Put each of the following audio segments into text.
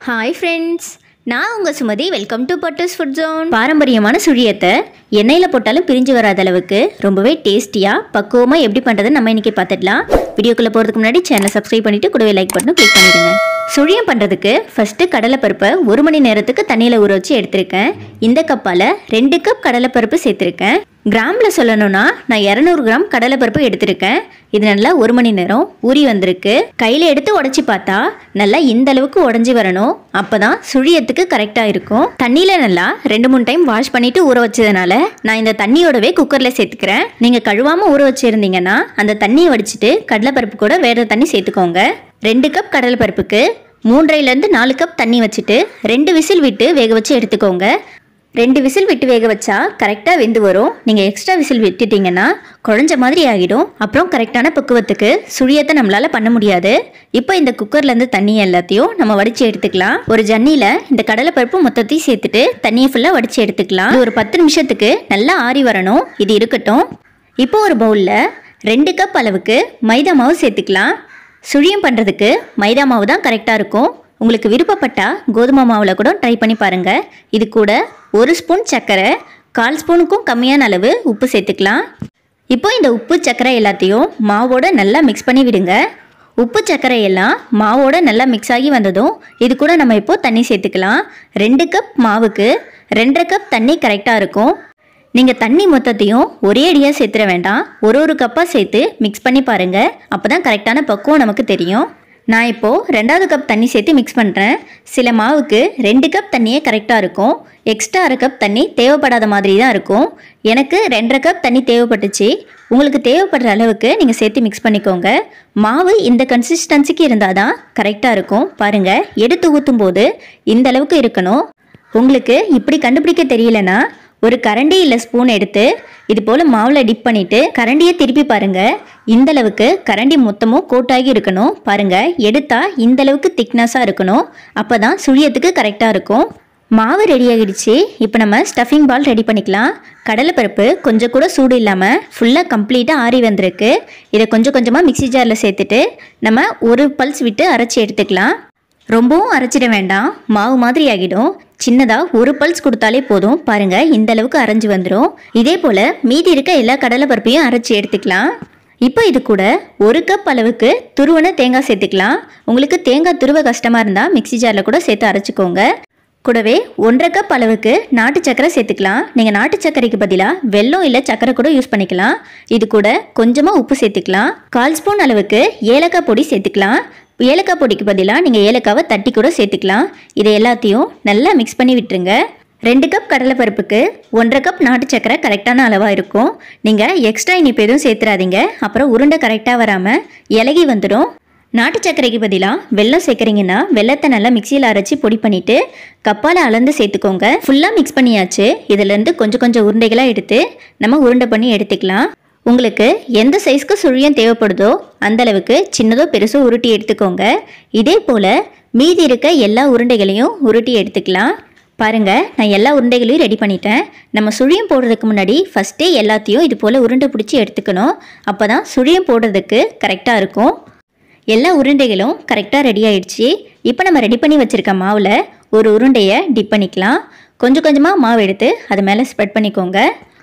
hi friends நான் உங்கள் Sumathi welcome to Butters Food Zone பாரம்பரியமான சுழியத்தை எண்ணெயில் போட்டாலும் பிரிஞ்சு வராத அளவுக்கு ரொம்பவே டேஸ்டியாக பக்குவமாக எப்படி பண்ணுறதுன்னு நம்ம இன்றைக்கி பார்த்துடலாம் வீடியோக்குள்ளே போகிறதுக்கு முன்னாடி சேனலை சப்ஸ்கிரைப் பண்ணிவிட்டு கூடவே லைக் பட்டன் கிளிக் பண்ணிடுங்க சுழியம் பண்ணுறதுக்கு ஃபஸ்ட்டு கடலைப்பருப்பை ஒரு மணி நேரத்துக்கு தண்ணியில் ஊற வச்சு எடுத்திருக்கேன் இந்த கப்பால் ரெண்டு கப் கடலைப்பருப்பு சேர்த்துருக்கேன் கிராமில் சொல்லணும்னா நான் இரநூறு கிராம் கடலைப்பருப்பு எடுத்திருக்கேன் இது நல்லா ஒரு மணி நேரம் ஊறி வந்திருக்கு கையில் எடுத்து உடச்சி பார்த்தா நல்லா இந்த அளவுக்கு உடஞ்சி வரணும் அப்போ தான் சுழியத்துக்கு கரெக்டாக இருக்கும் தண்ணியில் நல்லா ரெண்டு மூணு டைம் வாஷ் பண்ணிட்டு ஊற வச்சதுனால நான் இந்த தண்ணியோடவே குக்கரில் சேர்த்துக்கிறேன் நீங்கள் கழுவாமல் ஊற வச்சுருந்தீங்கன்னா அந்த தண்ணியை வடிச்சிட்டு கடலைப்பருப்பு கூட வேறு தண்ணி சேர்த்துக்கோங்க ரெண்டு கப் கடலைப்பருப்புக்கு மூன்றையிலேருந்து நாலு கப் தண்ணி வச்சுட்டு ரெண்டு விசில் விட்டு வேக வச்சு எடுத்துக்கோங்க ரெண்டு விசில் விட்டு வேக வச்சா கரெக்டாக வெந்து வரும் நீங்கள் எக்ஸ்ட்ரா விசில் விட்டுட்டீங்கன்னா குழஞ்ச மாதிரி ஆகிடும் அப்புறம் கரெக்டான பக்குவத்துக்கு சுழியத்தை நம்மளால் பண்ண முடியாது இப்போ இந்த குக்கர்லேருந்து தண்ணி எல்லாத்தையும் நம்ம வடித்து எடுத்துக்கலாம் ஒரு ஜன்னியில் இந்த கடலைப்பருப்பு மொத்தத்தையும் சேர்த்துட்டு தண்ணியை ஃபுல்லாக வடித்து எடுத்துக்கலாம் இது ஒரு பத்து நிமிஷத்துக்கு நல்லா ஆறி வரணும் இது இருக்கட்டும் இப்போ ஒரு பவுலில் ரெண்டு கப் அளவுக்கு மைதா மாவு சேர்த்துக்கலாம் சுழியம் பண்ணுறதுக்கு மைதா மாவு தான் கரெக்டாக இருக்கும் உங்களுக்கு விருப்பப்பட்டா கோதுமை மாவில் கூட ட்ரை பண்ணி பாருங்கள் இது கூட ஒரு ஸ்பூன் சர்க்கரை கால் ஸ்பூனுக்கும் கம்மியான அளவு உப்பு சேர்த்துக்கலாம் இப்போ இந்த உப்பு சர்க்கரை எல்லாத்தையும் மாவோட நல்லா மிக்ஸ் பண்ணி விடுங்க உப்பு சர்க்கரை எல்லாம் மாவோட நல்லா மிக்ஸ் ஆகி வந்ததும் இது கூட நம்ம இப்போ தண்ணி சேர்த்துக்கலாம் ரெண்டு கப் மாவுக்கு ரெண்டரை கப் தண்ணி கரெக்டாக இருக்கும் நீங்கள் தண்ணி மொத்தத்தையும் ஒரே அடியாக சேர்த்துட வேண்டாம் ஒரு ஒரு கப்பாக சேர்த்து மிக்ஸ் பண்ணி பாருங்கள் அப்போ தான் கரெக்டான பக்குவம் நமக்கு தெரியும் நான் இப்போது ரெண்டாவது கப் தண்ணி சேர்த்து மிக்ஸ் பண்ணுறேன் சில மாவுக்கு ரெண்டு கப் தண்ணியே கரெக்டாக இருக்கும் எக்ஸ்ட்ரா அரை கப் தண்ணி தேவைப்படாத மாதிரி தான் இருக்கும் எனக்கு ரெண்டரை கப் தண்ணி தேவைப்பட்டுச்சு உங்களுக்கு தேவைப்படுற அளவுக்கு நீங்கள் சேர்த்து மிக்ஸ் பண்ணிக்கோங்க மாவு இந்த கன்சிஸ்டன்சிக்கு இருந்தால் தான் கரெக்டாக இருக்கும் பாருங்கள் எடுத்து ஊற்றும் போது இந்த அளவுக்கு இருக்கணும் உங்களுக்கு இப்படி கண்டுபிடிக்க தெரியலனா ஒரு கரண்டி இல்லை ஸ்பூன் எடுத்து இது போல் மாவில் டிப் பண்ணிவிட்டு கரண்டியை திருப்பி பாருங்கள் இந்த அளவுக்கு கரண்டி மொத்தமும் கோட்டாகி இருக்கணும் பாருங்கள் எடுத்தால் இந்த அளவுக்கு திக்னஸாக இருக்கணும் அப்போ தான் சுழியத்துக்கு கரெக்டாக இருக்கும் மாவு ரெடி ஆகிடுச்சு இப்போ நம்ம ஸ்டஃபிங் பால் ரெடி பண்ணிக்கலாம் கடலைப்பருப்பு கொஞ்சம் கூட சூடு இல்லாமல் ஃபுல்லாக கம்ப்ளீட்டாக ஆறி வந்திருக்கு இதை கொஞ்சம் கொஞ்சமாக மிக்ஸி ஜாரில் சேர்த்துட்டு நம்ம ஒரு பல்ஸ் விட்டு அரைச்சி எடுத்துக்கலாம் ரொம்பவும் அரைச்சிட வேண்டாம் மாவு மாதிரி ஆகிடும் சின்னதாக ஒரு பல்ஸ் கொடுத்தாலே போதும் பாருங்க இந்த அளவுக்கு அரைஞ்சு வந்துடும் இதே போல் மீதி இருக்க எல்லா கடலை பருப்பையும் அரைச்சி எடுத்துக்கலாம் இப்போ இது கூட ஒரு கப் அளவுக்கு துருவன தேங்காய் சேர்த்துக்கலாம் உங்களுக்கு தேங்காய் துருவ கஷ்டமாக இருந்தால் மிக்ஸி ஜாரில் கூட சேர்த்து அரைச்சிக்கோங்க கூடவே ஒன்றரை கப் அளவுக்கு நாட்டு சக்கரை சேர்த்துக்கலாம் நீங்கள் நாட்டு சர்க்கரைக்கு பதிலாக வெல்லம் இல்லை சக்கரை கூட யூஸ் பண்ணிக்கலாம் இது கூட கொஞ்சமாக உப்பு சேர்த்துக்கலாம் கால் ஸ்பூன் அளவுக்கு ஏலக்காய் பொடி சேர்த்துக்கலாம் ஏலக்காய் பொடிக்கு பதிலாக நீங்கள் ஏலக்காவை தட்டி கூட சேர்த்துக்கலாம் இதை எல்லாத்தையும் நல்லா மிக்ஸ் பண்ணி விட்டுருங்க ரெண்டு கப் கடலைப்பருப்புக்கு ஒன்றரை கப் நாட்டு சக்கரை கரெக்டான அளவாக இருக்கும் நீங்கள் எக்ஸ்ட்ரா இனிப்பு எதுவும் சேர்த்துறாதீங்க அப்புறம் உருண்டை கரெக்டாக வராமல் இலகி வந்துடும் நாட்டு சர்க்கரைக்கு பதிலாக வெல்லம் சேர்க்குறீங்கன்னா வெள்ளத்தை நல்லா மிக்சியில் அரைச்சி பொடி பண்ணிவிட்டு கப்பால் அளந்து சேர்த்துக்கோங்க ஃபுல்லாக மிக்ஸ் பண்ணியாச்சு இதிலேருந்து கொஞ்சம் கொஞ்சம் உருண்டைகளாக எடுத்து நம்ம உருண்டை பண்ணி எடுத்துக்கலாம் உங்களுக்கு எந்த சைஸ்க்கு சுழியம் தேவைப்படுதோ அந்த அளவுக்கு சின்னதோ பெருசோ உருட்டி எடுத்துக்கோங்க இதே போல் மீதி இருக்க எல்லா உருண்டைகளையும் உருட்டி எடுத்துக்கலாம் பாருங்கள் நான் எல்லா உருண்டைகளையும் ரெடி பண்ணிட்டேன் நம்ம சுழியம் போடுறதுக்கு முன்னாடி ஃபஸ்ட்டே எல்லாத்தையும் இது போல் உருண்டை பிடிச்சி எடுத்துக்கணும் அப்போ தான் சுழியம் போடுறதுக்கு கரெக்டாக இருக்கும் எல்லா உருண்டைகளும் கரெக்டாக ரெடி ஆயிடுச்சு இப்போ நம்ம ரெடி பண்ணி வச்சுருக்க மாவில் ஒரு உருண்டையை டிப் பண்ணிக்கலாம் கொஞ்சம் கொஞ்சமாக மாவு எடுத்து அது மேலே ஸ்ப்ரெட் பண்ணிக்கோங்க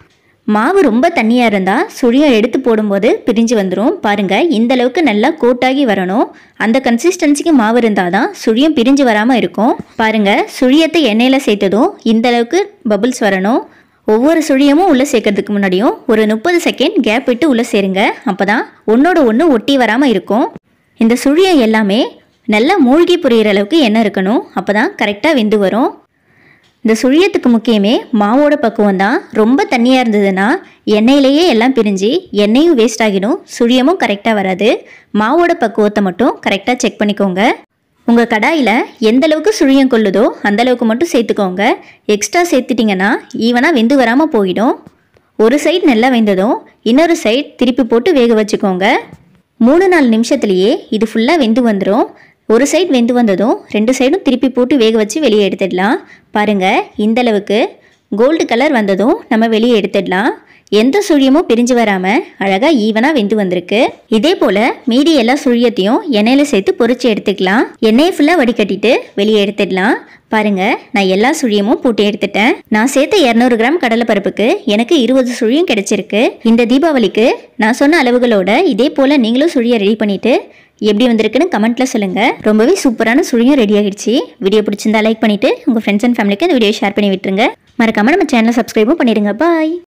மாவு ரொம்ப தண்ணியாக இருந்தால் சுழியம் எடுத்து போடும்போது பிரிஞ்சு வந்துடும் பாருங்கள் இந்த அளவுக்கு நல்லா கோட்டாகி வரணும் அந்த கன்சிஸ்டன்சிக்கு மாவு இருந்தால் தான் சுழியம் பிரிஞ்சு வராமல் இருக்கும் பாருங்கள் சுழியத்தை எண்ணெயில் சேர்த்ததும் இந்த அளவுக்கு பபுள்ஸ் வரணும் ஒவ்வொரு சுழியமும் உள்ளே சேர்க்கறதுக்கு முன்னாடியும் ஒரு முப்பது செகண்ட் கேப் விட்டு உள்ளே சேருங்க அப்போ தான் ஒன்றோட ஒன்று ஒட்டி வராமல் இருக்கும் இந்த சுழியம் எல்லாமே நல்லா மூழ்கி புரியிற அளவுக்கு எண்ணெய் இருக்கணும் அப்போ தான் கரெக்டாக வெந்து வரும் இந்த சுழியத்துக்கு முக்கியமே மாவோட பக்குவம் தான் ரொம்ப தண்ணியாக இருந்ததுன்னா எண்ணெயிலேயே எல்லாம் பிரிஞ்சு எண்ணெயும் வேஸ்ட் ஆகிடும் சுழியமும் கரெக்டாக வராது மாவோட பக்குவத்தை மட்டும் கரெக்டாக செக் பண்ணிக்கோங்க உங்கள் கடாயில் எந்த அளவுக்கு சுழியம் கொள்ளுதோ அந்த அளவுக்கு மட்டும் சேர்த்துக்கோங்க எக்ஸ்ட்ரா சேர்த்துட்டிங்கன்னா ஈவனாக வெந்து வராமல் போயிடும் ஒரு சைடு நல்லா வெந்ததும் இன்னொரு சைடு திருப்பி போட்டு வேக வச்சுக்கோங்க மூணு நாலு நிமிஷத்துலேயே இது ஃபுல்லாக வெந்து வந்துடும் ஒரு சைடு வெந்து வந்ததும் ரெண்டு சைடும் திருப்பி போட்டு வேக வச்சு வெளியே எடுத்துடலாம் பாருங்கள் இந்த அளவுக்கு கோல்டு கலர் வந்ததும் நம்ம வெளியே எடுத்துடலாம் எந்த சுழியமும் பிரிஞ்சு வராம அழகா ஈவனா வெந்து வந்திருக்கு இதே போல மீதி எல்லா சுழியத்தையும் எண்ணெயில சேர்த்து பொரிச்சு எடுத்துக்கலாம் எண்ணெயை ஃபுல்லா வடிகட்டிட்டு வெளியே எடுத்துடலாம் பாருங்க நான் எல்லா சுழியமும் போட்டு எடுத்துட்டேன் நான் சேர்த்த இரநூறு கிராம் கடலைப்பருப்புக்கு எனக்கு இருபது சுழியம் கிடைச்சிருக்கு இந்த தீபாவளிக்கு நான் சொன்ன அளவுகளோட இதே போல நீங்களும் சுழியை ரெடி பண்ணிட்டு எப்படி வந்திருக்குன்னு கமெண்ட்ல சொல்லுங்க ரொம்பவே சூப்பரான சுழியும் ரெடி ஆகிடுச்சு வீடியோ பிடிச்சிருந்தா லைக் பண்ணிட்டு உங்க ஃப்ரெண்ட்ஸ் அண்ட் ஃபேமிலிக்கு இந்த வீடியோ ஷேர் பண்ணி விட்டுருங்க மறக்காம நம்ம சேனலை சப்ஸ்கிரைபும் பண்ணிடுங்க பாய்